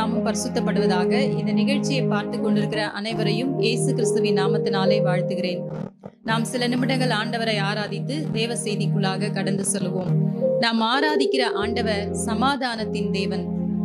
நாமம் பரிசுத்தப்படுவதாக இந்த நிகழ்ச்சியை பார்த்து கொண்டிருக்கிற அனைவரையும் இயேசு கிறிஸ்துவின் நாமத்தினாலே வாழ்த்துகிறேன் நாம் சில நிமிடங்கள் ஆண்டவரை ஆராதித்து தேவ செய்திக்குள்ளாக கடந்து செல்வோம் நாம் ஆராதிக்கிற ஆண்டவர் சமாதானத்தின் தேவன்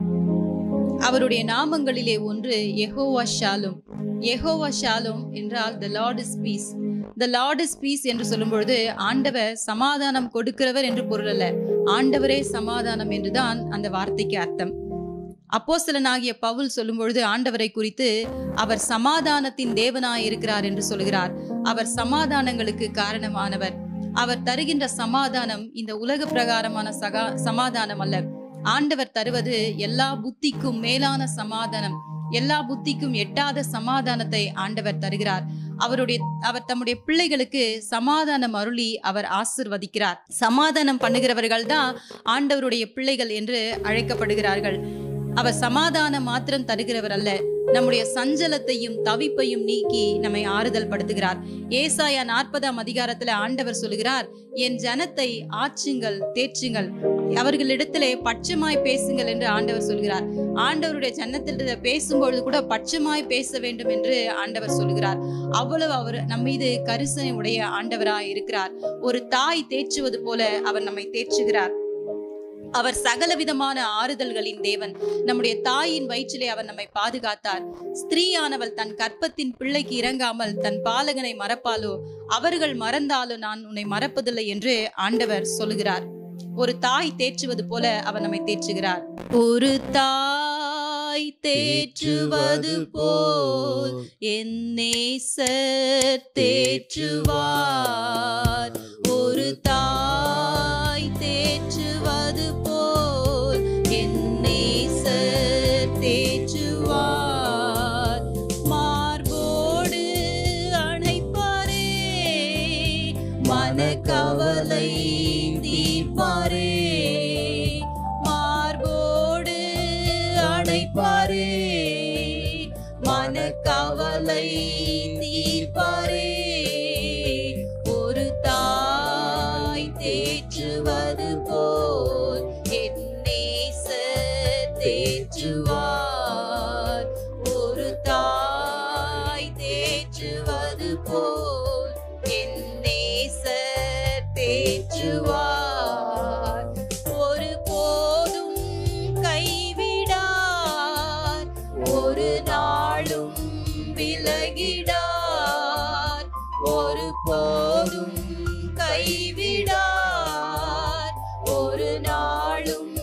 அவருடைய நாமங்களிலே ஒன்று யெகோவா ஷாலும் யெகோவா ஷாலும் என்றால் the Lord is peace the Lord is peace என்று சொல்லும் பொழுது ஆண்டவர் சமாதானம் கொடுக்கிறவர் என்று பொருள் அல்ல ஆண்டவரே சமாதானம் என்றுதான் அந்த வார்த்தைக்கு அர்த்தம் அப்போஸ்தலனாகிய பவுல் சொல்லும் பொழுது ஆண்டவரை குறித்து அவர் சமாதானத்தின் தேவனாய் இருக்கிறார் என்று சொல்கிறார் அவர் சமாதானங்களுக்கு காரணமானவர் அவர் தருகின்ற சமாதானம் இந்த உலக பிரகாரமான சகா சமாதானம் அல்ல ஆண்டவர் தருவது எல்லா புத்திக்கும் மேலான சமாதானம் எல்லா புத்திக்கும் எட்டாத சமாதானத்தை ஆண்டவர் தருகிறார் அவருடைய அவர் தம்முடைய பிள்ளைகளுக்கு சமாதானம் அருளி அவர் ஆசிர்வதிக்கிறார் சமாதானம் பண்ணுகிறவர்கள் தான் ஆண்டவருடைய பிள்ளைகள் என்று அழைக்கப்படுகிறார்கள் அவர் சமாதானம் மாத்திரம் தருகிறவர் அல்ல நம்முடைய சஞ்சலத்தையும் தவிப்பையும் நீக்கி நம்மை ஆறுதல் படுத்துகிறார் ஏசாயா நாற்பதாம் அதிகாரத்துல ஆண்டவர் சொல்லுகிறார் என் ஜனத்தை ஆச்சுங்கள் தேற்றுங்கள் அவர்களிடத்திலே பட்சமாய் பேசுங்கள் என்று ஆண்டவர் சொல்கிறார் ஆண்டவருடைய ஜன்னத்திட்ட பேசும்பொழுது கூட பட்சமாய் பேச வேண்டும் என்று ஆண்டவர் சொல்கிறார் அவ்வளவு அவர் நம் மீது கரிசனை உடைய ஆண்டவராய் இருக்கிறார் ஒரு தாய் தேற்றுவது போல அவர் நம்மை தேற்றுகிறார் அவர் சகலவிதமான ஆறுதல்களின் தேவன் நம்முடைய தாயின் வயிற்றிலே அவர் நம்மை பாதுகாத்தார் ஸ்திரீயானவள் தன் கற்பத்தின் பிள்ளைக்கு இறங்காமல் தன் பாலகனை மறப்பாலோ அவர்கள் மறந்தாலோ நான் உன்னை மறப்பதில்லை என்று ஆண்டவர் சொல்லுகிறார் ஒரு தாய் தேற்றுவது போல அவர் நம்மை தேற்றுகிறார் ஒரு தாய் தேற்றுவது போல் என் நேசர் தேற்றுவார் ஒரு தாய் தேற்றுவது போல் என் நேசர் தேற்றுவார் மார்போடு அணைப்பாரே மனக்கவலை தீர்ப்பாரே மார்போடு அணைப்பாரே மனக்கவலை தீர்ப்பாரே ஒரு தாய் தேற்றுவது போல் என் நேசர் தேற்றுவார் ஒரு தாய் தேற்றுவது போல் என் நேசர் தேற்றுவார் ஒரு போதும் கைவிடார் ஒரு நாளும் விலகிடார் ஒரு போதும் கைவிடார் ஒரு நாளும்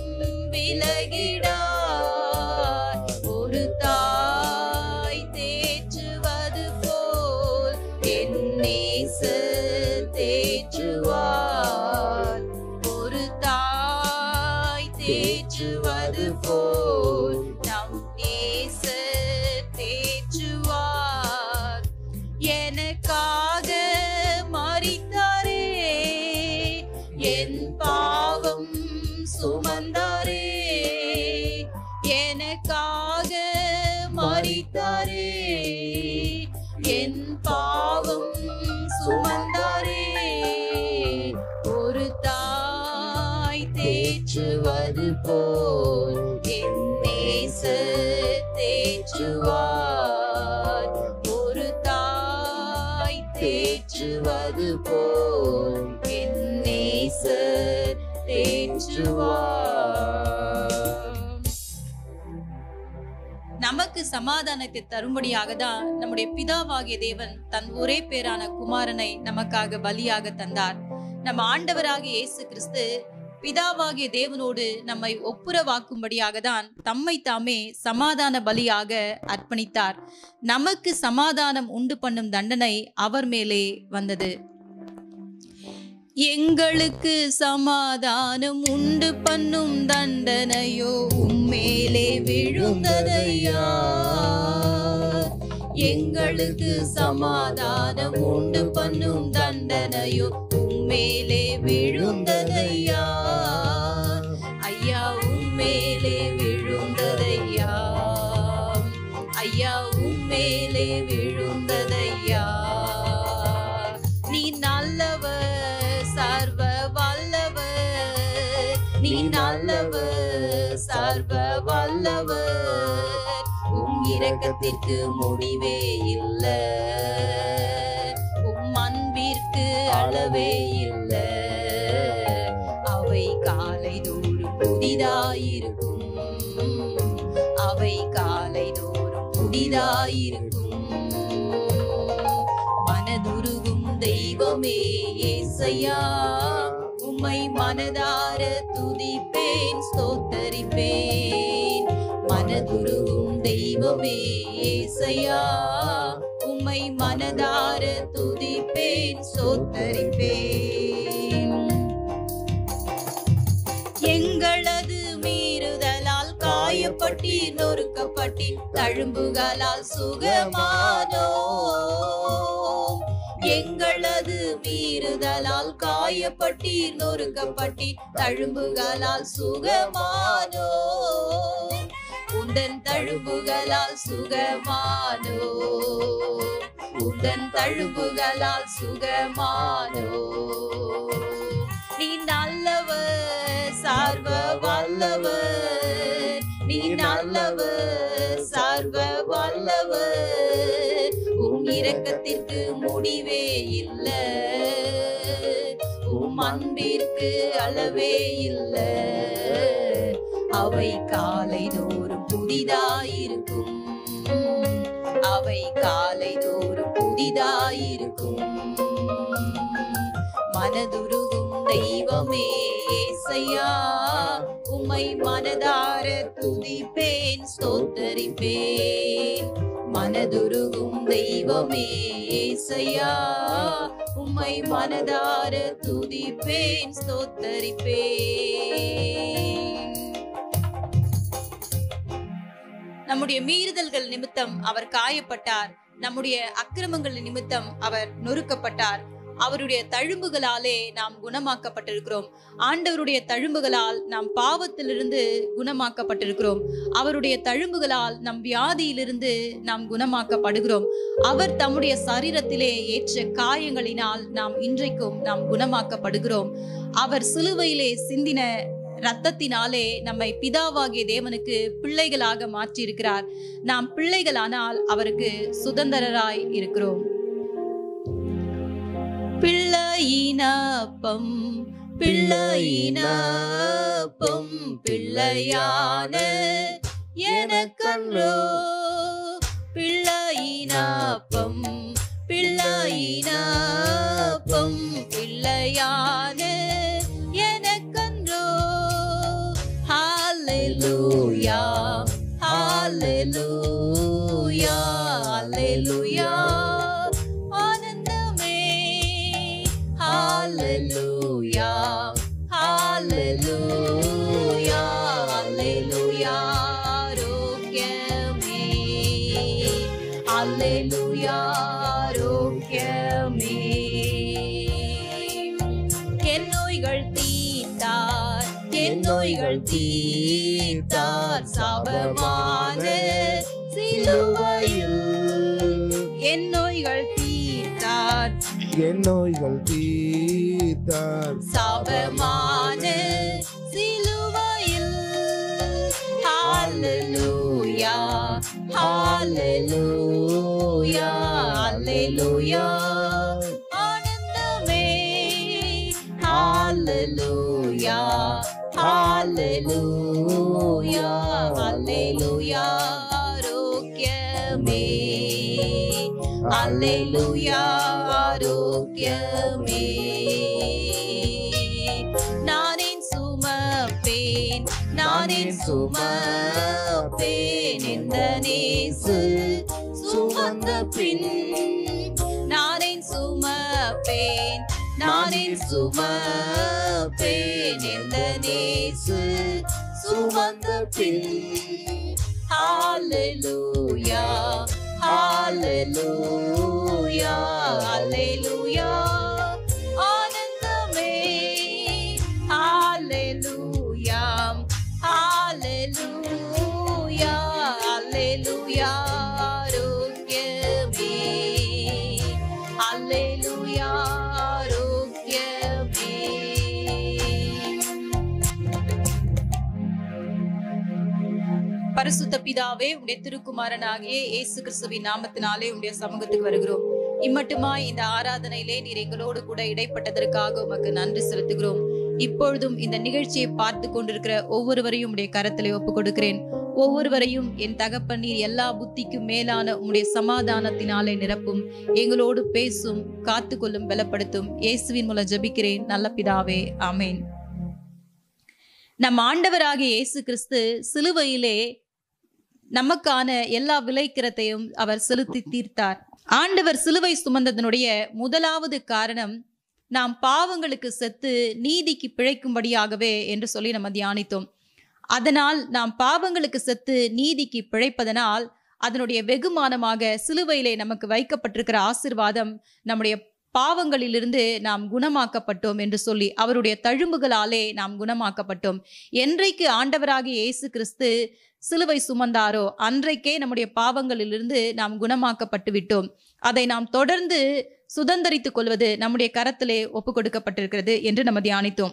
விலகிடார் ஒரு தாய் தேற்றுவது போல் என் நேசர் தேற்றுவார் ஒரு தாய் தேற்றுவது போல் நம் நேசர் தேற்றுவார் எனக்காக மறித்தாரே என் பாவம் சுமந்தாரே எனக்காக மறித்தாரே என் பாவம் சுமந்தாரே ஒரு தாய் தேற்றுவது போல் என் நேசர் தேற்றுவார் ஒரு தாய் தேற்றுவது போல் என் நேசர் தேற்றுவார் நமக்கு சமாதானத்தை தரும்படியாக தான் நம்முடைய பிதாவாகிய தேவன் தன் ஒரே பேரான குமாரனை நமக்காக பலியாக தந்தார் நம்ம ஆண்டவராகிய இயேசு கிறிஸ்து பிதாவாகிய தேவனோடு நம்மை ஒப்புரவாக்கும்படியாக தான் தம்மை தாமே சமாதான பலியாக அர்ப்பணித்தார் நமக்கு சமாதானம் உண்டு பண்ணும் தண்டனை அவர் மேலே வந்தது எங்களுக்கு சமாதானம் உண்டு பண்ணும் தண்டனையோ உம்மேலே விழுந்ததையா எங்களுக்கு சமாதானம் உண்டு பண்ணும் தண்டனையோ உம்மேலே விழுந்ததையா ஐயா உம்மேலே விழுந்ததையா ஐயா உம்மேலே விழுந்ததையா நீ நல்லவர் சர்வ வல்லவர் நீ நல்லவர் சர்வ வல்லவர் உம் இரக்கத்திற்கு முடிவே இல்ல உம் அன்பிற்கு அளவே இல்ல அவை காலை தோறும் புதிதாயிருக்கும் அவை காலை தோறும் புதிதாயிருக்கும் மனதுருகும் தெய்வமே ஏசையா உம்மை மனதார துதிப்பேன் ஸ்தோத்தரிப்பேன் மனதுருகும் தெய்வமே ஏசையா உம்மை மனதார துதிப்பேன் ஸ்தோத்தரிப்பேன் எங்களது மீறுதலால் காயப்பட்டீர் நொறுக்கப்பட்டீர் தழும்புகளால் சுகமானோ எங்களது மீறுதலால் காயப்பட்டீர் நொறுக்கப்பட்டீர் தழும்புகளால் சுகமானோ உந்தன் தழும்புகளால் சுகமானோ உந்தன் தழும்புகளால் சுகமானோ நீ நல்லவர் சார்வ வல்லவர் நீ நல்லவர் சார்வ வல்லவர் உம் இரக்கத்திற்கு முடிவே இல்ல உம் அன்பிற்கு அளவே இல்ல அவை காலை தோறும் புதிதாயிருக்கும் அவை காலை தோறும் புதிதாயிருக்கும் மனதுருகும் தெய்வமே ஏசையா உம்மை மனதார துதிப்பேன் ஸ்தோத்தரிப்பேன் மனதுருகும் தெய்வமே ஏசையா உம்மை மனதார துதிப்பேன் ஸ்தோத்தரிப்பேன் நம்முடைய மீறுதல்கள் நிமித்தம் அவர் காயப்பட்டார் நம்முடைய அக்கிரமங்கள் நிமித்தம் அவர் நொறுக்கப்பட்டார் அவருடைய தழும்புகளாலே நாம் குணமாக்கப்பட்டிருக்கிறோம் ஆண்டவருடைய தழும்புகளால் நாம் பாவத்திலிருந்து குணமாக்கப்பட்டிருக்கிறோம் அவருடைய தழும்புகளால் நம் வியாதியிலிருந்து நாம் குணமாக்கப்படுகிறோம் அவர் தம்முடைய சரீரத்திலே ஏற்ற காயங்களினால் நாம் இன்றைக்கும் நாம் குணமாக்கப்படுகிறோம் அவர் சிலுவையிலே சிந்தின ரத்தத்தினாலே நம்மை பிதாவாகிய தேவனுக்கு பிள்ளைகளாக மாற்றியிருக்கிறார் நாம் பிள்ளைகளானால் அவருக்கு சுதந்திரராய் இருக்கிறோம் பிள்ளையினப்பம் பிள்ளையினப்பம் பிள்ளையான எனக்கன்றோ பிள்ளையினப்பம் பிள்ளையினப்பம் பிள்ளையான எனக்கன்றோ ஹalleluya ஹalleluya ஹalleluya ஆனந்தமே ஹalleluya ஹalleluya ஹalleluya ஆரோக்கியமே ஹalleluya ஆரோக்கியமே என் நோய்கள் தீர்த்தார் என் நோய்கள் தீர்த்தார் சாபமான சிலுவையில் என் நோய்கள் தீர்த்தார் என் நோய்கள் தீர்த்தார் சாபமான சிலுவையில் ஹalleluya ஹalleluya ஹalleluya ஆனந்தமே ஹalleluya ஹalleluya ஹalleluya ஆரோக்கியமே ஹalleluya ஆரோக்கியமே நானே சுமப்பேன் நானே சுமப்பேன் இந்த நேசு சுமந்த பின் நானே சுமப்பேன் நானே சுமப்பேன் இந்த நேசு சுமந்த பின் ஹalleluya ஹalleluya ஹalleluya ஆனந்தமே ஹalleluya ஹalleluya ஹalleluya ஆரோக்கியமே ஹalleluya ஆரோக்கியமே பரிசுத்த பிதாவே உடைய திருக்குமாரனாகிய இயேசு கிறிஸ்துவின் நாமத்தினாலே உடைய சமூகத்துக்கு வருகிறோம் இம்மட்டுமாய் இந்த ஆராதனையிலே நீர் எங்களோடு கூட இடைப்பட்டதற்காக உமக்கு நன்றி செலுத்துகிறோம் இப்பொழுதும் இந்த நிகழ்ச்சியை பார்த்து கொண்டிருக்கிற ஒவ்வொருவரையும் உடைய கரத்திலே ஒப்பு கொடுக்கிறேன் ஒவ்வொருவரையும் என் தகப்பன் நீர் எல்லா புத்திக்கும் மேலான உம்முடைய சமாதானத்தினாலே நிரப்பும் எங்களோடு பேசும் காத்துக்கொள்ளும் பலப்படுத்தும் இயேசுவின் மூலம் ஜெபிக்கிறேன் நல்ல பிதாவே ஆமென் நம் ஆண்டவராகிய இயேசு கிறிஸ்து சிலுவையிலே நமக்கான எல்லா விலைக்கிரத்தையும் அவர் செலுத்தி தீர்த்தார் ஆண்டவர் சிலுவை சுமந்ததனுடைய முதலாவது காரணம் நாம் பாவங்களுக்கு செத்து நீதிக்கு பிழைக்கும்படியாகவே என்று சொல்லி நம்ம தியானித்தோம் அதனால் நாம் பாவங்களுக்கு செத்து நீதிக்கு பிழைப்பதனால் அதனுடைய வெகுமானமாக சிலுவையிலே நமக்கு வைக்கப்பட்டிருக்கிற ஆசிர்வாதம் நம்முடைய பாவங்களிலிருந்து நாம் குணமாக்கப்பட்டோம் என்று சொல்லி அவருடைய தழும்புகளாலே நாம் குணமாக்கப்பட்டோம் என்றைக்கு ஆண்டவராகிய இயேசு கிறிஸ்து சிலுவை சுமந்தாரோ அன்றைக்கே நம்முடைய பாவங்களிலிருந்து நாம் குணமாக்கப்பட்டு விட்டோம் அதை நாம் தொடர்ந்து சுதந்தரித்துக் கொள்வது நம்முடைய கரத்திலே ஒப்பு கொடுக்கப்பட்டிருக்கிறது என்று நம்ம தியானித்தோம்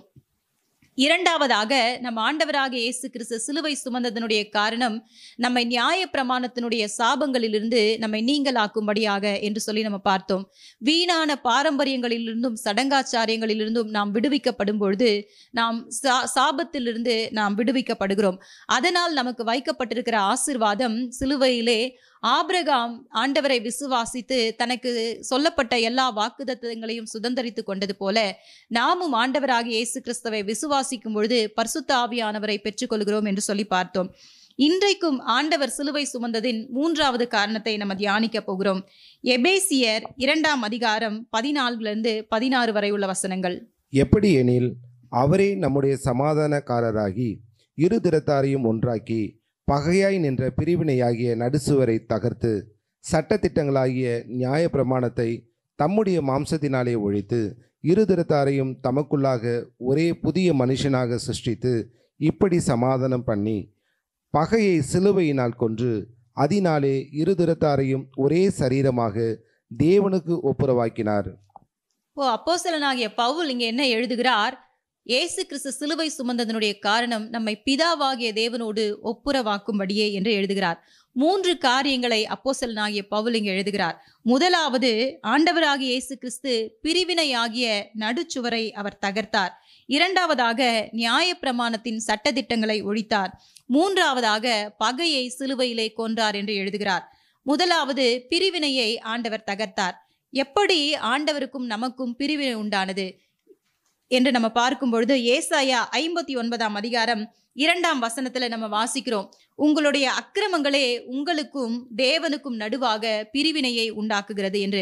இரண்டாவதாக நம் ஆண்டவராக இயேசு கிறிஸ்து சிலுவை சுமந்ததனுடைய காரணம் நம்மை நியாய பிரமாணத்தினுடைய சாபங்களிலிருந்து நம்மை நீங்களாக்கும்படியாக என்று சொல்லி நம்ம பார்த்தோம் வீணான பாரம்பரியங்களிலிருந்தும் சடங்காச்சாரியங்களிலிருந்தும் நாம் விடுவிக்கப்படும் பொழுது நாம் சா சாபத்திலிருந்து நாம் விடுவிக்கப்படுகிறோம் அதனால் நமக்கு வைக்கப்பட்டிருக்கிற ஆசிர்வாதம் சிலுவையிலே ஆபிரகாம் ஆண்டவரை விசுவாசித்து தனக்கு சொல்லப்பட்ட எல்லா வாக்குதத்தங்களையும் சுதந்தரித்து கொண்டது போல நாமும் ஆண்டவராகிய இயேசு கிறிஸ்துவை விசுவாசிக்கும் பொழுது பரிசுத்த ஆவியானவரை பெற்றுக்கொள்கிறோம் என்று சொல்லி பார்த்தோம் இன்றைக்கும் ஆண்டவர் சிலுவை சுமந்ததின் மூன்றாவது காரணத்தை நம்ம தியானிக்க போகிறோம் எபேசியர் இரண்டாம் அதிகாரம் பதினாலிருந்து பதினாறு வரை உள்ள வசனங்கள் எப்படி எனில் அவரே நம்முடைய சமாதானக்காரராகி இரு திறத்தாரையும் ஒன்றாக்கி பகையாய் நின்ற பிரிவினையாகிய நடுசுவரை தகர்த்து சட்டத்திட்டங்களாகிய நியாய பிரமாணத்தை தம்முடைய மாம்சத்தினாலே ஒழித்து இரு திறத்தாரையும் தமக்குள்ளாக ஒரே புதிய மனுஷனாக சிருஷ்டித்து இப்படி சமாதானம் பண்ணி பகையை சிலுவையினால் கொன்று அதனாலே இரு திறத்தாரையும் ஒரே சரீரமாக தேவனுக்கு ஒப்புரவாக்கினார் ஓ அப்போஸ்தலனாகிய பவுல் இங்க என்ன எழுதுகிறார் இயேசு கிறிஸ்து சிலுவை சுமந்ததனுடைய காரணம் நம்மை பிதாவாகிய தேவனோடு ஒப்புரவாக்கும்படியே என்று எழுதுகிறார் மூன்று காரியங்களை அப்போஸ்தலனாகிய பவுல் இங்கு எழுதுகிறார் முதலாவது ஆண்டவராகிய இயேசு கிறிஸ்து பிரிவினையாகிய நடுச்சுவரை அவர் தகர்த்தார் இரண்டாவதாக நியாய பிரமாணத்தின் சட்டதிட்டங்களை ஒழித்தார் மூன்றாவதாக பகையை சிலுவையிலே கொன்றார் என்று எழுதுகிறார் முதலாவது பிரிவினையை ஆண்டவர் தகர்த்தார் எப்படி ஆண்டவருக்கும் நமக்கும் பிரிவினை உண்டானது என்று நம்ம பார்க்கும் பொழுது ஏசாயா ஐம்பத்தி ஒன்பதாம் அதிகாரம் இரண்டாம் வசனத்துல நம்ம வாசிக்கிறோம் உங்களுடைய அக்கிரமங்களே உங்களுக்கும் தேவனுக்கும் நடுவாக பிரிவினையை உண்டாக்குகிறது என்று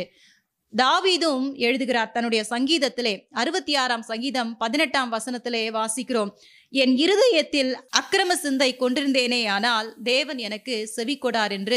தாவீதும் எழுதுகிறார் தன்னுடைய சங்கீதத்திலே அறுபத்தி ஆறாம் சங்கீதம் பதினெட்டாம் வசனத்திலே வாசிக்கிறோம் என் இருதயத்தில் அக்கிரம சிந்தை கொண்டிருந்தேனே ஆனால் தேவன் எனக்கு செவி கொடார் என்று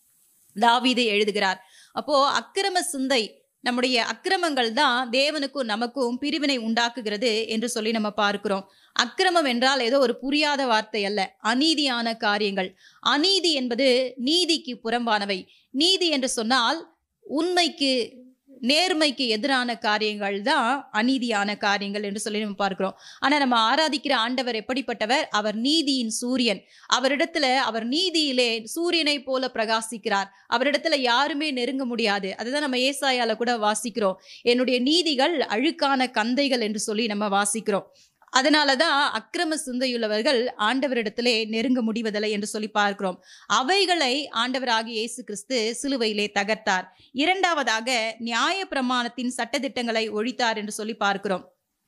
தாவீது எழுதுகிறார் அப்போ அக்கிரம சிந்தை நம்முடைய அக்கிரமங்கள் தான் தேவனுக்கும் நமக்கும் பிரிவினை உண்டாக்குகிறது என்று சொல்லி நம்ம பார்க்கிறோம் அக்கிரமம் என்றால் ஏதோ ஒரு புரியாத வார்த்தை அல்ல அநீதியான காரியங்கள் அநீதி என்பது நீதிக்கு புறம்பானவை நீதி என்று சொன்னால் உண்மைக்கு நேர்மைக்கு எதிரான காரியங்கள் தான் அநீதியான காரியங்கள் என்று சொல்லி நம்ம பார்க்கிறோம் ஆனா நம்ம ஆராதிக்கிற ஆண்டவர் எப்படிப்பட்டவர் அவர் நீதியின் சூரியன் அவரிடத்துல அவர் நீதியிலே சூரியனை போல பிரகாசிக்கிறார் அவரிடத்துல யாருமே நெருங்க முடியாது அதுதான் நம்ம ஏசாயால கூட வாசிக்கிறோம் என்னுடைய நீதிகள் அழுக்கான கந்தைகள் என்று சொல்லி நம்ம வாசிக்கிறோம் அதனாலதான் அக்கிரம சிந்தையுள்ளவர்கள் ஆண்டவரிடத்திலே நெருங்க முடிவதில்லை என்று சொல்லி பார்க்கிறோம் அவைகளை ஆண்டவராகிய இயேசு கிறிஸ்து சிலுவையிலே தகர்த்தார் இரண்டாவதாக நியாய பிரமாணத்தின் சட்டதிட்டங்களை ஒழித்தார் என்று சொல்லி பார்க்கிறோம்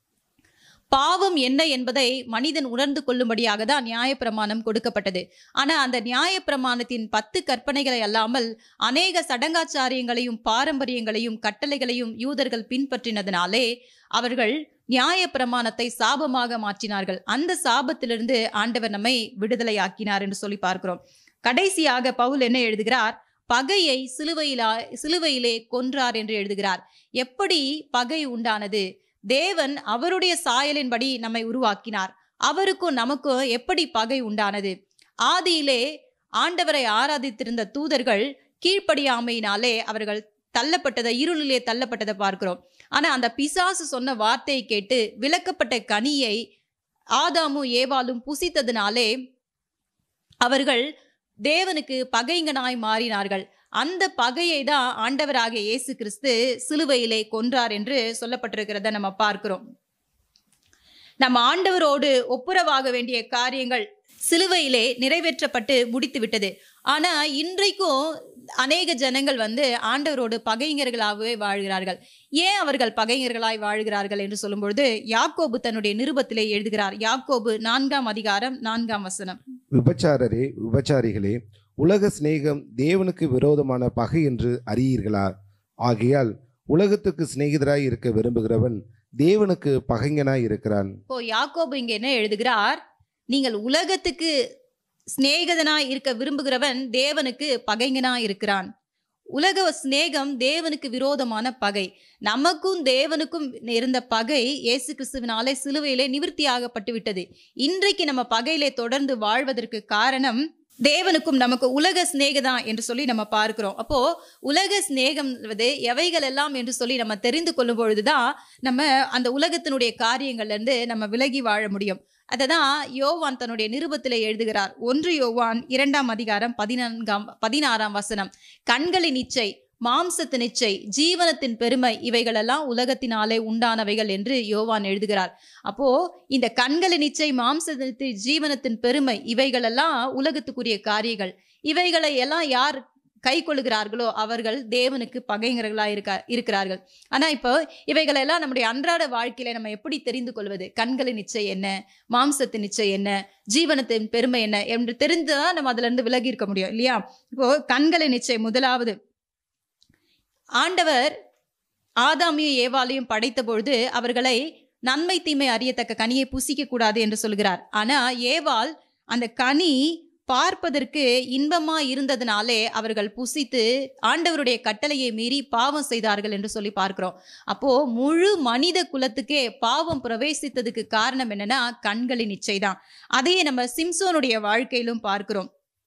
பாவம் என்ன என்பதை மனிதன் உணர்ந்து கொள்ளும்படியாக தான் நியாயப்பிரமாணம் கொடுக்கப்பட்டது ஆனா அந்த நியாயப்பிரமாணத்தின் பத்து கற்பனைகளை அல்லாமல் அநேக சடங்காச்சாரியங்களையும் பாரம்பரியங்களையும் கட்டளைகளையும் யூதர்கள் பின்பற்றினதினாலே அவர்கள் நியாயப்பிரமாணத்தை சாபமாக மாற்றினார்கள் அந்த சாபத்திலிருந்து ஆண்டவர் நம்மை விடுதலையாக்கினார் என்று சொல்லி பார்க்கிறோம் கடைசியாக பவுல் என்ன எழுதுகிறார் பகையை சிலுவையிலா சிலுவையிலே கொன்றார் என்று எழுதுகிறார் எப்படி பகை உண்டானது தேவன் அவருடைய சாயலின்படி நம்மை உருவாக்கினார் அவருக்கும் நமக்கும் எப்படி பகை உண்டானது ஆதியிலே ஆண்டவரை ஆராதித்திருந்த தூதர்கள் கீழ்ப்படியாமையினாலே அவர்கள் தள்ளப்பட்டதை இருளிலே தள்ளப்பட்டதை பார்க்கிறோம் ஆனா அந்த பிசாசு சொன்ன வார்த்தையை கேட்டு விளக்கப்பட்ட கனியை ஆதாமும் ஏவாளும் புசித்ததினாலே அவர்கள் தேவனுக்கு பகைங்கனாய் மாறினார்கள் அந்த பகையை தான் ஆண்டவராகிய இயேசு கிறிஸ்து சிலுவையிலே கொன்றார் என்று சொல்லப்பட்டிருக்கிறத நம்ம பார்க்கிறோம் நம்ம ஆண்டவரோடு ஒப்புரவாக வேண்டிய காரியங்கள் சிலுவையிலே நிறைவேற்றப்பட்டு முடித்து விட்டது ஆனா இன்றைக்கும் அநேக ஜனங்கள் வந்து ஆண்டவரோடு பகைஞர்களாகவே வாழ்கிறார்கள் ஏன் அவர்கள் பகைஞர்களாய் வாழ்கிறார்கள் என்று சொல்லும்பொழுது யாக்கோபு தன்னுடைய நிருபத்திலே எழுதுகிறார் யாக்கோபு நான்காம் அதிகாரம் நான்காம் வசனம் விபச்சாரரே விபச்சாரிகளே உலக சிநேகம் தேவனுக்கு விரோதமான பகை என்று அறியீர்களா ஆகையால் உலகத்துக்கு சிநேகிதராய் இருக்க விரும்புகிறவன் தேவனுக்கு பகைஞனாய் இருக்கிறான் இப்போ யாக்கோபு இங்க என்ன எழுதுகிறார் நீங்கள் உலகத்துக்கு சிநேகிதனாய் இருக்க விரும்புகிறவன் தேவனுக்கு பகைஞனாய் இருக்கிறான் உலக சிநேகம் தேவனுக்கு விரோதமான பகை நமக்கும் தேவனுக்கும் இருந்த பகை இயேசு கிறிஸ்துவினாலே சிலுவையிலே நிவர்த்தியாகப்பட்டு விட்டது இன்றைக்கு நம்ம பகையிலே தொடர்ந்து வாழ்வதற்கு காரணம் தேவனுக்கும் நமக்கு உலக சிநேகதான் என்று சொல்லி நம்ம பார்க்கிறோம் அப்போ உலக சிநேகம் என்பது எவைகள் எல்லாம் என்று சொல்லி நம்ம தெரிந்து கொள்ளும் பொழுதுதான் நம்ம அந்த உலகத்தினுடைய காரியங்கள்ல இருந்து நம்ம விலகி வாழ முடியும் அததான் யோவான் தன்னுடைய நிருபத்திலே எழுதுகிறார் ஒன்று யோவான் இரண்டாம் அதிகாரம் பதினான்காம் பதினாறாம் வசனம் கண்களின் இச்சை மாம்சத்தின் இச்சை ஜீவனத்தின் பெருமை இவைகளெல்லாம் உலகத்தினாலே உண்டானவைகள் என்று யோவான் எழுதுகிறார் அப்போ இந்த கண்களின் இச்சை மாம்சத்தின் ஜீவனத்தின் பெருமை இவைகளெல்லாம் உலகத்துக்குரிய காரியங்கள் இவைகளை எல்லாம் யார் கை கொள்ளுகிறார்களோ அவர்கள் தேவனுக்கு பகைஞர்களா இருக்க இருக்கிறார்கள் ஆனா இப்போ இவைகளெல்லாம் நம்முடைய அன்றாட வாழ்க்கையில நம்ம எப்படி தெரிந்து கொள்வது கண்களின் நிச்சை என்ன மாம்சத்தின் நிச்சை என்ன ஜீவனத்தின் பெருமை என்ன என்று தெரிந்துதான் நம்ம அதுல இருந்து விலகி இருக்க முடியும் இல்லையா இப்போ கண்களின் நிச்சை முதலாவது ஆண்டவர் ஆதாமியும் ஏவாளையும் படைத்த பொழுது அவர்களை நன்மை தீமை அறியத்தக்க கனியை புசிக்க கூடாது என்று சொல்கிறார் ஆனா ஏவாள் அந்த கனி பார்ப்பதற்கு இன்பமா இருந்ததுனாலே அவர்கள் புசித்து ஆண்டவருடைய கட்டளையை மீறி பாவம் செய்தார்கள் என்று சொல்லி பார்க்கிறோம் அப்போ முழு மனித குலத்துக்கே பாவம் பிரவேசித்ததுக்கு காரணம் என்னன்னா கண்களின் இச்சைதான் அதையே நம்ம சிம்சோனுடைய வாழ்க்கையிலும் பார்க்கிறோம்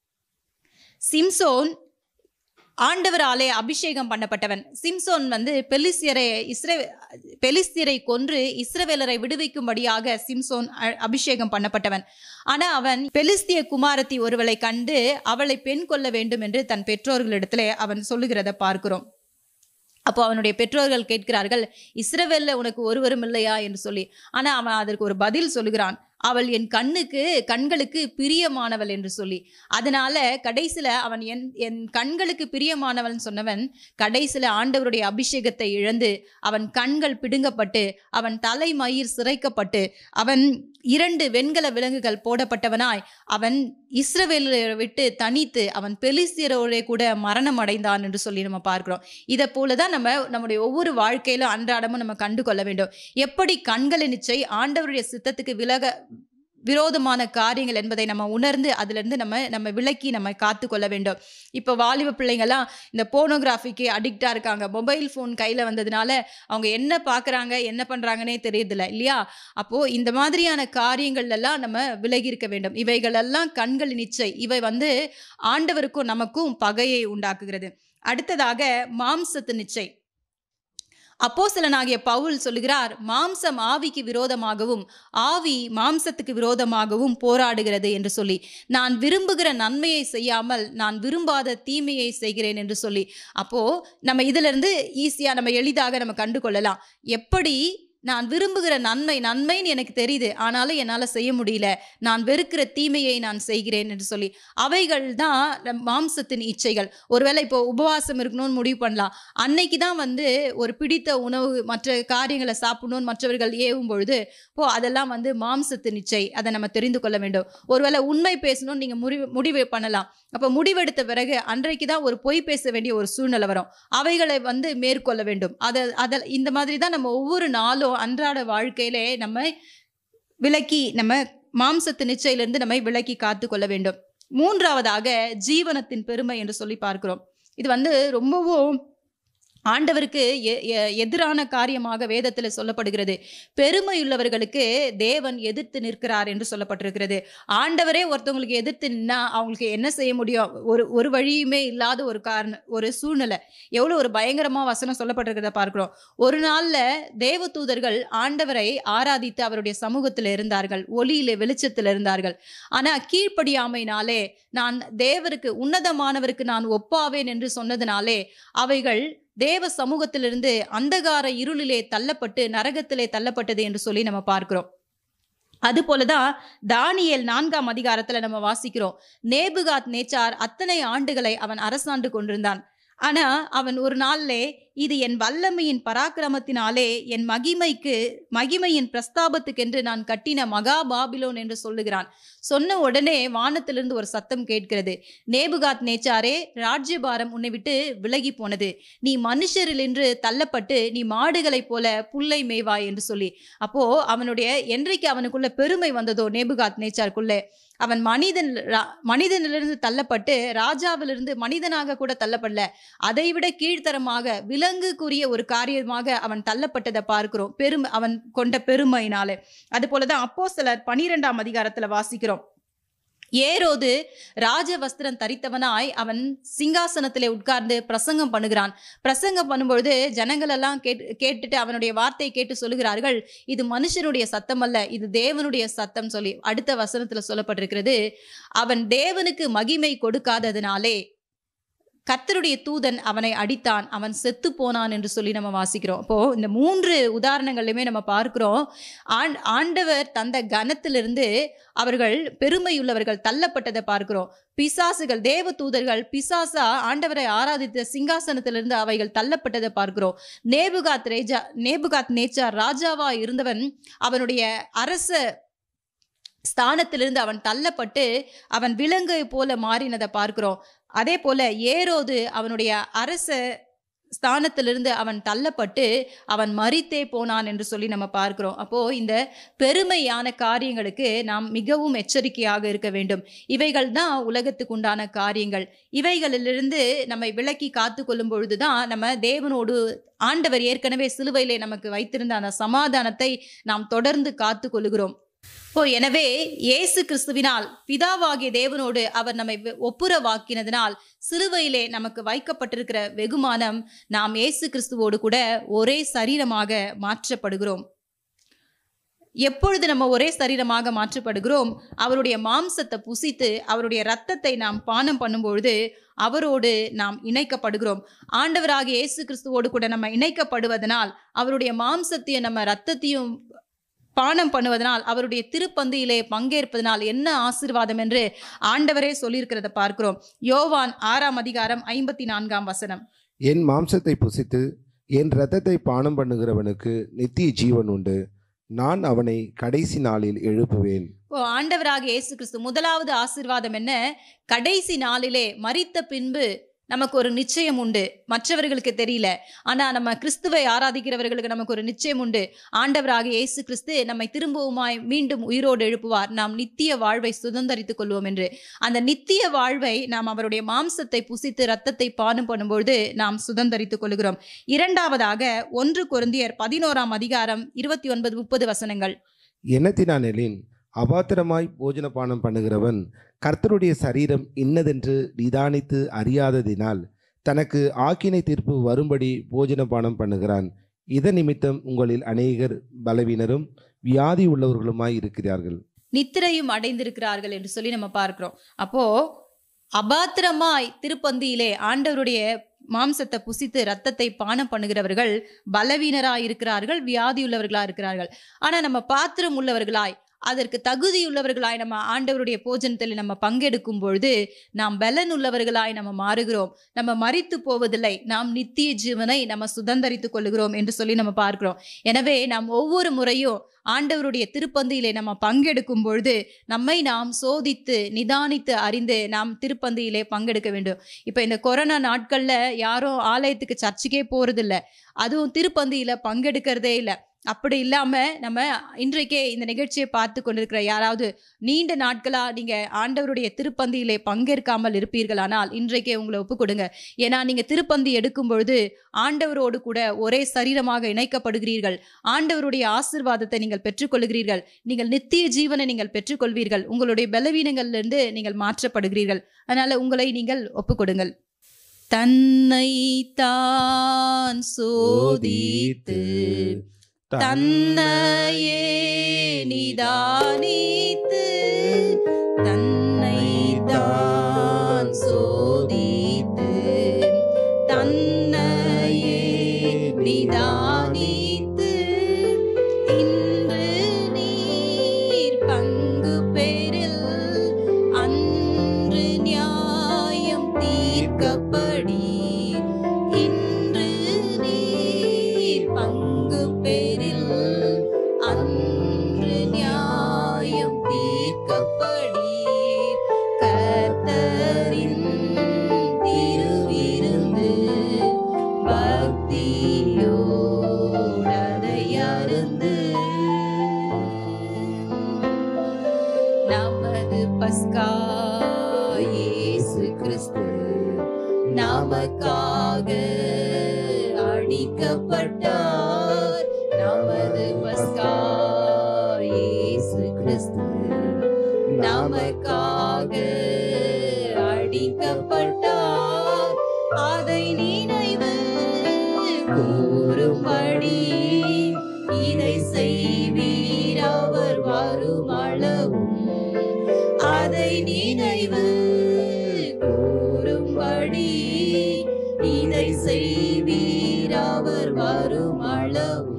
சிம்சோன் ஆண்டவராலே அபிஷேகம் பண்ணப்பட்டவன் சிம்சோன் வந்து பெலிஸ்தியரை இஸ்ரே பெலிஸ்தியரை கொன்று இஸ்ரவேலரை விடுவிக்கும்படியாக சிம்சோன் அ- அபிஷேகம் பண்ணப்பட்டவன் ஆனா அவன் பெலிஸ்திய குமாரத்தி ஒருவளை கண்டு அவளை பெண் கொள்ள வேண்டும் என்று தன் பெற்றோர்களிடத்துல அவன் சொல்லுகிறத பார்க்கிறோம் அப்போ அவனுடைய பெற்றோர்கள் கேட்கிறார்கள் இஸ்ரவேல்ல உனக்கு ஒருவரும் இல்லையா என்று சொல்லி ஆனா அவன் அதற்கு ஒரு பதில் சொல்லுகிறான் அவள் என் கண்ணுக்கு கண்களுக்கு பிரியமானவள் என்று சொல்லி அதனால கடைசில அவன் என் என் கண்களுக்கு பிரியமானவன் சொன்னவன் கடைசில ஆண்டவருடைய அபிஷேகத்தை இழந்து அவன் கண்கள் பிடுங்கப்பட்டு அவன் தலைமயிர் சிரைக்கப்பட்டு அவன் இரண்டு வெண்கல விலங்குகள் போடப்பட்டவனாய் அவன் இஸ்ரவேலை விட்டு தனித்து அவன் பெலிஸ்தியரோட கூட மரணம் அடைந்தான் என்று சொல்லி நம்ம பார்க்கிறோம் இதை போலதான் நம்ம நம்முடைய ஒவ்வொரு வாழ்க்கையிலும் அன்றாடமும் நம்ம கண்டு கொள்ள வேண்டும் எப்படி கண்களின் நிச்சை ஆண்டவருடைய சித்தத்துக்கு விலக விரோதமான காரியங்கள் என்பதை நம்ம உணர்ந்து அதிலிருந்து நம்ம நம்ம விலக்கி நம்ம காத்து கொள்ள வேண்டும் இப்போ வாலிப பிள்ளைங்கள்லாம் இந்த போனோகிராஃபிக்கு அடிக்டாக இருக்காங்க மொபைல் ஃபோன் கையில் வந்ததுனால அவங்க என்ன பார்க்குறாங்க என்ன பண்ணுறாங்கன்னே தெரியுதில்ல இல்லையா அப்போது இந்த மாதிரியான காரியங்கள் எல்லாம் நம்ம விலகி இருக்க வேண்டும் இவைகளெல்லாம் கண்களின் இச்சை இவை வந்து ஆண்டவருக்கும் நமக்கும் பகையை உண்டாக்குகிறது அடுத்ததாக மாம்சத்து நிச்சை அப்போஸ்தலனாகிய பவுல் சொல்லுகிறார் மாம்சம் ஆவிக்கு விரோதமாகவும் ஆவி மாம்சத்துக்கு விரோதமாகவும் போராடுகிறது என்று சொல்லி நான் விரும்புகிற நன்மையை செய்யாமல் நான் விரும்பாத தீமையை செய்கிறேன் என்று சொல்லி அப்போ நம்ம இதுல இருந்து ஈஸியா நம்ம எளிதாக நம்ம கண்டு கொள்ளலாம் எப்படி நான் விரும்புகிற நன்மை நன்மைன்னு எனக்கு தெரியுது ஆனாலும் என்னால் செய்ய முடியல நான் வெறுக்கிற தீமையை நான் செய்கிறேன் என்று சொல்லி அவைகள் தான் நம் மாம்சத்தின் இச்சைகள் ஒருவேளை இப்போ உபவாசம் இருக்கணும்னு முடிவு பண்ணலாம் அன்னைக்கு தான் வந்து ஒரு பிடித்த உணவு மற்ற காரியங்களை சாப்பிடணும்னு மற்றவர்கள் ஏவும் பொழுது இப்போ அதெல்லாம் வந்து மாம்சத்தின் இச்சை அதை நம்ம தெரிந்து கொள்ள வேண்டும் ஒருவேளை உண்மை பேசணும்னு நீங்கள் முடிவு முடிவு பண்ணலாம் அப்போ முடிவெடுத்த பிறகு அன்றைக்கு தான் ஒரு பொய் பேச வேண்டிய ஒரு சூழ்நிலை வரும் அவைகளை வந்து மேற்கொள்ள வேண்டும் அதை அதில் இந்த மாதிரி தான் நம்ம ஒவ்வொரு நாளும் அன்றாட வாழ்க்கையிலே நம்ம விலக்கி நம்ம மாம்சத்து நிச்சயிலிருந்து நம்மை விலக்கி காத்து கொள்ள வேண்டும் மூன்றாவதாக ஜீவனத்தின் பெருமை என்று சொல்லி பார்க்கிறோம் இது வந்து ரொம்பவும் ஆண்டவருக்கு எ- எ- எதிரான காரியமாக வேதத்தில் சொல்லப்படுகிறது பெருமையுள்ளவர்களுக்கு தேவன் எதிர்த்து நிற்கிறார் என்று சொல்லப்பட்டிருக்கிறது ஆண்டவரே ஒருத்தவங்களுக்கு எதிர்த்து நின்னா அவங்களுக்கு என்ன செய்ய முடியும் ஒரு ஒரு வழியுமே இல்லாத ஒரு காரண ஒரு சூழ்நிலை எவ்வளோ ஒரு பயங்கரமா வசனம் சொல்லப்பட்டிருக்கிறத பார்க்கிறோம் ஒரு நாள்ல தேவதூதர்கள் ஆண்டவரை ஆராதித்து அவருடைய சமூகத்தில் இருந்தார்கள் ஒளியில வெளிச்சத்தில் இருந்தார்கள் ஆனா கீழ்ப்படியாமையினாலே நான் தேவருக்கு உன்னதமானவருக்கு நான் ஒப்பாவேன் என்று சொன்னதினாலே அவைகள் தேவ சமூகத்திலிருந்து அந்தகார இருளிலே தள்ளப்பட்டு நரகத்திலே தள்ளப்பட்டது என்று சொல்லி நம்ம பார்க்கிறோம் அது போலதான் தானியேல் நான்காம் அதிகாரத்துல நம்ம வாசிக்கிறோம் நேபுகாத் நேச்சார் அத்தனை ஆண்டுகளை அவன் அரசாண்டு கொண்டிருந்தான் ஆனா அவன் ஒரு நாள்லே இது என் வல்லமையின் பராக்கிரமத்தினாலே என் மகிமைக்கு மகிமையின் பிரஸ்தாபத்துக்கென்று நான் கட்டின மகா பாபிலோன் என்று சொல்லுகிறான் சொன்ன உடனே வானத்திலிருந்து ஒரு சத்தம் கேட்கிறது நேபுகாத் நேச்சாரே ராஜ்யபாரம் உன்னை விட்டு விலகி போனது நீ மனுஷரிலின்று தள்ளப்பட்டு நீ மாடுகளைப் போல புல்லை மேய்வாய் என்று சொல்லி அப்போ அவனுடைய என்றைக்கு அவனுக்குள்ள பெருமை வந்ததோ நேபுகாத் நேச்சாருக்குள்ளே அவன் மனிதன் ரா- மனிதனிலிருந்து தள்ளப்பட்டு ராஜாவிலிருந்து மனிதனாக கூட தள்ளப்படல அதைவிட கீழ்த்தரமாக விலங்குக்குரிய ஒரு காரியமாக அவன் தள்ளப்பட்டதை பார்க்கிறோம் பெருமை அவன் கொண்ட பெருமையினாலே அது போலதான் அப்போ சிலர் பனிரெண்டாம் அதிகாரத்துல வாசிக்கிறோம் ஏரோது ராஜ வஸ்திரம் தரித்தவனாய் அவன் சிங்காசனத்திலே உட்கார்ந்து பிரசங்கம் பண்ணுகிறான் பிரசங்கம் பண்ணும்பொழுது ஜனங்கள் எல்லாம் கேட்டு கேட்டுட்டு அவனுடைய வார்த்தையை கேட்டு சொல்லுகிறார்கள் இது மனுஷனுடைய சத்தம் அல்ல இது தேவனுடைய சத்தம் சொல்லி அடுத்த வசனத்துல சொல்லப்பட்டிருக்கிறது அவன் தேவனுக்கு மகிமை கொடுக்காததினாலே கர்த்தருடைய தூதன் அவனை அடித்தான் அவன் செத்து போனான் என்று சொல்லி நம்ம வாசிக்கிறோம் அப்போ இந்த மூன்று உதாரணங்களையுமே நம்ம பார்க்கிறோம் ஆண் ஆண்டவர் தந்த கனத்திலிருந்து அவர்கள் பெருமையுள்ளவர்கள் தள்ளப்பட்டதை பார்க்கிறோம் பிசாசுகள் தேவ தூதர்கள் பிசாசா ஆண்டவரை ஆராதித்த சிங்காசனத்திலிருந்து அவைகள் தள்ளப்பட்டதை பார்க்கிறோம் நேபுகாத் ரேஜா நேபுகாத் நேச்சார் ராஜாவா இருந்தவன் அவனுடைய அரச ஸ்தானத்திலிருந்து அவன் தள்ளப்பட்டு அவன் விலங்கை போல மாறினதை பார்க்கிறோம் அதே போல ஏரோது அவனுடைய அரச ஸ்தானத்திலிருந்து அவன் தள்ளப்பட்டு அவன் மரித்தே போனான் என்று சொல்லி நம்ம பார்க்கிறோம் அப்போ இந்த பெருமையான காரியங்களுக்கு நாம் மிகவும் எச்சரிக்கையாக இருக்க வேண்டும் இவைகள் தான் உலகத்துக்கு உண்டான காரியங்கள் இவைகளிலிருந்து நம்மை விலக்கி காத்து கொள்ளும் பொழுதுதான் நம்ம தேவனோடு ஆண்டவர் ஏற்கனவே சிலுவையிலே நமக்கு வைத்திருந்த அந்த சமாதானத்தை நாம் தொடர்ந்து காத்து கொள்ளுகிறோம் ஓ எனவே இயேசு கிறிஸ்துவினால் பிதாவாகிய தேவனோடு அவர் நம்மை வெ- ஒப்புரவாக்கினதினால் சிலுவையிலே நமக்கு வைக்கப்பட்டிருக்கிற வெகுமானம் நாம் இயேசு கிறிஸ்துவோடு கூட ஒரே சரீரமாக மாற்றப்படுகிறோம் எப்பொழுது நம்ம ஒரே சரீரமாக மாற்றப்படுகிறோம் அவருடைய மாம்சத்தை புசித்து அவருடைய இரத்தத்தை நாம் பானம் பண்ணும்பொழுது அவரோடு நாம் இணைக்கப்படுகிறோம் ஆண்டவராகிய இயேசு கிறிஸ்துவோடு கூட நம்ம இணைக்கப்படுவதனால் அவருடைய மாம்சத்தையும் நம்ம இரத்தத்தையும் பானம் பண்ணுவதனால் அவருடைய திருப்பந்தியிலே பங்கேற்பதனால் என்ன ஆசீர்வாதம் என்று ஆண்டவரே சொல்லியிருக்கிறத பார்க்கிறோம் யோவான் ஆறாம் அதிகாரம் ஐம்பத்தி நான்காம் வசனம் என் மாம்சத்தை புசித்து என் இரத்தத்தை பானம் பண்ணுகிறவனுக்கு நித்திய ஜீவன் உண்டு நான் அவனை கடைசி நாளில் எழுப்புவேன் இப்போ ஆண்டவராக இயேசு கிறிஸ்து முதலாவது ஆசீர்வாதம் என்ன கடைசி நாளிலே மரித்த பின்பு நமக்கு ஒரு நிச்சயம் உண்டு மற்றவர்களுக்கு தெரியல ஆனா நம்ம கிறிஸ்துவை ஆராதிக்கிறவர்களுக்கு நமக்கு ஒரு நிச்சயம் உண்டு ஆண்டவராக இயேசு கிறிஸ்து நம்மை திரும்பவுமாய் மீண்டும் உயிரோடு எழுப்புவார் நாம் நித்திய வாழ்வை சுதந்தரித்துக் கொள்வோம் என்று அந்த நித்திய வாழ்வை நாம் அவருடைய மாம்சத்தை புசித்து ரத்தத்தை பானம் பண்ணும்பொழுது நாம் சுதந்தரித்துக் கொள்கிறோம் இரண்டாவதாக ஒன்று கொரிந்தியர் பதினோராம் அதிகாரம் இருபத்தி ஒன்பது முப்பது வசனங்கள் எண்ணத்தினானேலின் அபாத்திரமாய் போஜனபானம் பண்ணுகிறவன் கர்த்தருடைய சரீரம் இன்னதென்று நிதானித்து அறியாததினால் தனக்கு ஆக்கினை தீர்ப்பு வரும்படி போஜனபானம் பண்ணுகிறான் இதன் நிமித்தம் உங்களில் அநேகர் பலவீனரும் வியாதி உள்ளவர்களுமாய் இருக்கிறார்கள் நித்திரையும் அடைந்திருக்கிறார்கள் என்று சொல்லி நம்ம பார்க்கிறோம் அப்போ அபாத்திரமாய் திருப்பந்தியிலே ஆண்டவருடைய மாம்சத்தை புசித்து ரத்தத்தை பானம் பண்ணுகிறவர்கள் பலவீனராய் இருக்கிறார்கள் வியாதியுள்ளவர்களா இருக்கிறார்கள் ஆனா நம்ம பாத்திரம் உள்ளவர்களாய் அதற்கு தகுதியுள்ளவர்களாய் நம்ம ஆண்டவருடைய போஜனத்தில் நம்ம பங்கெடுக்கும் பொழுது நாம் பலன் உள்ளவர்களாய் நம்ம மாறுகிறோம் நம்ம மரித்து போவதில்லை நாம் நித்திய ஜீவனை நம்ம சுதந்தரித்துக் கொள்ளுகிறோம் என்று சொல்லி நம்ம பார்க்கிறோம் எனவே நாம் ஒவ்வொரு முறையும் ஆண்டவருடைய திருப்பந்தியிலே நம்ம பங்கெடுக்கும் பொழுது நம்மை நாம் சோதித்து நிதானித்து அறிந்து நாம் திருப்பந்தியிலே பங்கெடுக்க வேண்டும் இப்போ இந்த கொரோனா நாட்கள்ல யாரும் ஆலயத்துக்கு சர்ச்சுக்கே போறதில்ல அதுவும் திருப்பந்தியில பங்கெடுக்கிறதே இல்லை அப்படி இல்லாம நம்ம இன்றைக்கே இந்த நிகழ்ச்சியை பார்த்து கொண்டிருக்கிற யாராவது நீண்ட நாட்களா நீங்க ஆண்டவருடைய திருப்பந்தியிலே பங்கேற்காமல் இருப்பீர்களானால் இன்றைக்கே உங்களை ஒப்பு கொடுங்க ஏன்னா நீங்க திருப்பந்தி எடுக்கும் பொழுது ஆண்டவரோடு கூட ஒரே சரீரமாக இணைக்கப்படுகிறீர்கள் ஆண்டவருடைய ஆசிர்வாதத்தை நீங்கள் பெற்றுக்கொள்கிறீர்கள் நீங்கள் நித்திய ஜீவனை நீங்கள் பெற்றுக்கொள்வீர்கள் உங்களுடைய பலவீனங்களிலிருந்து நீங்கள் மாற்றப்படுகிறீர்கள் அதனால உங்களை நீங்கள் ஒப்புக்கொடுங்கள் தன்னை தான் சோதித்து தன்னையே நிதானித்து தன்னை தான் சோதித்து தன்னையே நிதானித்து இன்று நீர் பங்கு பெறில் அன்று நியாயம் தீர்க்கப்படி இன்று நீர் பங்கு பெறில் அன்று நியாயம் தீர்க்கப்படி கர்த்தரின் திருவிருந்து பக்தியோடதை அருந்து நமது பஸ்கா இயேசு கிறிஸ்து நமக்காக அடிக்கப்பட்டார் நமது பஸ்கா இயேசு கிறிஸ்து நமக்காக அடிக்கப்பட்டார் அதை நினைவு கூறும்படி இதை செய்வீர் அவர் வரும் அளவும் அதை நினைவு கூறும்படி இதை செய்வீர் அவர் வரும் அளவும்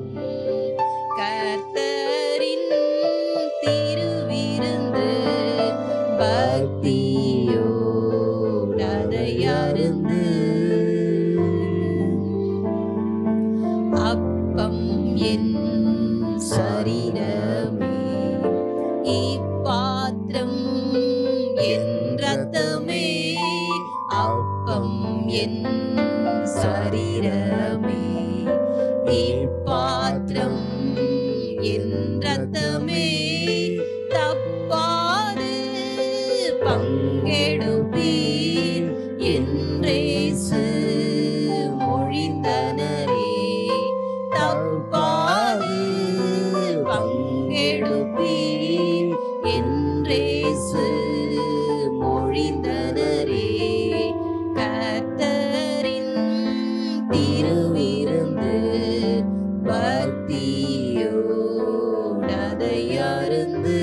கர்த்தரின் திருவிருந்து பக்தியோடதை அருந்து அப்பம் என் சரீரமே இப்பாத்திரம் என் ரத்தமே அப்பம் என் சரீரமே இப்பாத்திரம் என் ரத்தமே தப்பாது பங்கெடுப்பீர் என்றேசு மொழிந்தனரே தப்பாது பங்கெடுப்பீர் என்றேசு மொழிந்தனரே கர்த்தரின் திருவிருந்து பக்தியோடதை அருந்து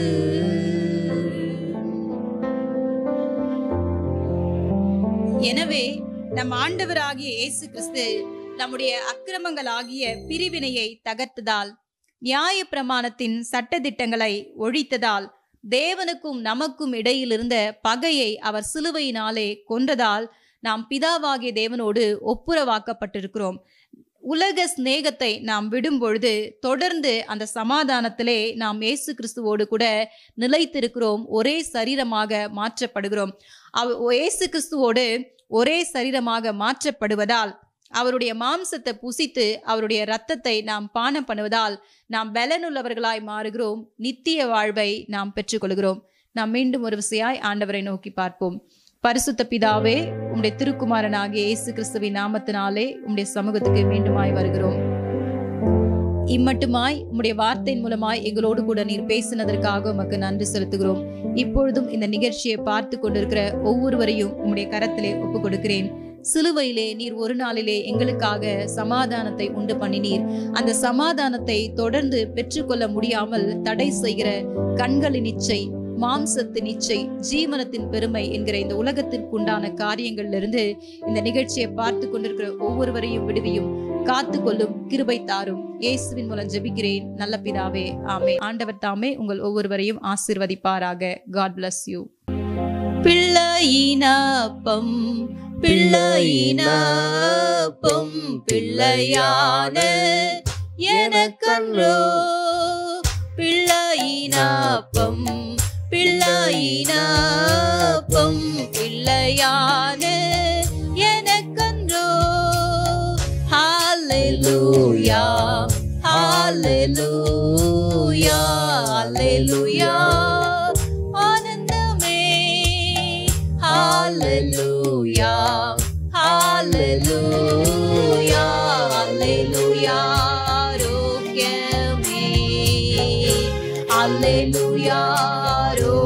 எனவே நம் ஆண்டவராகிய இயேசு கிறிஸ்து நம்முடைய அக்கிரமங்களாகிய பிரிவினையை தகர்த்ததால் நியாய பிரமாணத்தின் சட்டதிட்டங்களை ஒழித்ததால் தேவனுக்கும் நமக்கும் இடையில் இருந்த பகையை அவர் சிலுவையினாலே கொன்றதால் நாம் பிதாவாகிய தேவனோடு ஒப்புரவாக்கப்பட்டிருக்கிறோம் உலக சிநேகத்தை நாம் விடும் பொழுது தொடர்ந்து அந்த சமாதானத்திலே நாம் இயேசு கிறிஸ்துவோடு கூட நிலைத்திருக்கிறோம் ஒரே சரீரமாக மாற்றப்படுகிறோம் அவ இயேசு கிறிஸ்துவோடு ஒரே சரீரமாக மாற்றப்படுவதால் அவருடைய மாம்சத்தை புசித்து அவருடைய இரத்தத்தை நாம் பானம் பண்ணுவதால் நாம் பலனுள்ளவர்களாய் மாறுகிறோம் நித்திய வாழ்வை நாம் பெற்றுக்கொள்கிறோம் நாம் மீண்டும் ஒரு விசையாய் ஆண்டவரை நோக்கி பார்ப்போம் பரிசுத்த பிதாவே உம்முடைய திருக்குமாரனாகிய இயேசு கிறிஸ்துவின் நாமத்தினாலே உம்முடைய சமூகத்துக்கு மீண்டுமாய் வருகிறோம் இம்மட்டுமாய் உம்முடைய வார்த்தையின் மூலமாய் எங்களோடு கூட நீர் பேசினதற்காக உமக்கு நன்றி செலுத்துகிறோம் இப்பொழுதும் இந்த நிகழ்ச்சியை பார்த்து கொண்டிருக்கிற ஒவ்வொருவரையும் உம்முடைய கரத்திலே ஒப்புக் கொடுக்கிறேன் சிலுவையிலே நீர் ஒரு நாளிலே எங்களுக்காக சமாதானத்தை உண்டு பண்ணினீர் அந்த சமாதானத்தை தொடர்ந்து பெற்றுக்கொள்ள முடியாமல் தடை செய்கிற கண்களின் இச்சை மாம்சத்தின் இச்சை ஜீவனத்தின் பெருமை என்கிற இந்த உலகத்திற்குண்டான காரியங்கள்ல இருந்து இந்த நிகழ்ச்சியை பார்த்து கொண்டிருக்கிற ஒவ்வொருவரையும் விடுவியும் காத்து கொள்ளும் கிருபை தாரும் இயேசுவின் மூலம் ஜெபிக்கிறேன் நல்ல பிதாவே ஆமே ஆண்டவர் தாமே உங்கள் ஒவ்வொருவரையும் ஆசிர்வதிப்பாராக காட் bless யூ பிள்ளையினப்பம் பிள்ளையினப்பம் பிள்ளையான எனக்கன்றோ பிள்ளையினப்பம் பிள்ளையினப்பம் பிள்ளையான எனக்கன்றோ ஹalleluya ஹalleluya அல்லேலூயா அல்லேலூயா ஆனந்தமே ஹalleluya ஹalleluya அல்லேலூயா ஆரோக்கியமே அல்லேலூயா ஆரோக்கியமே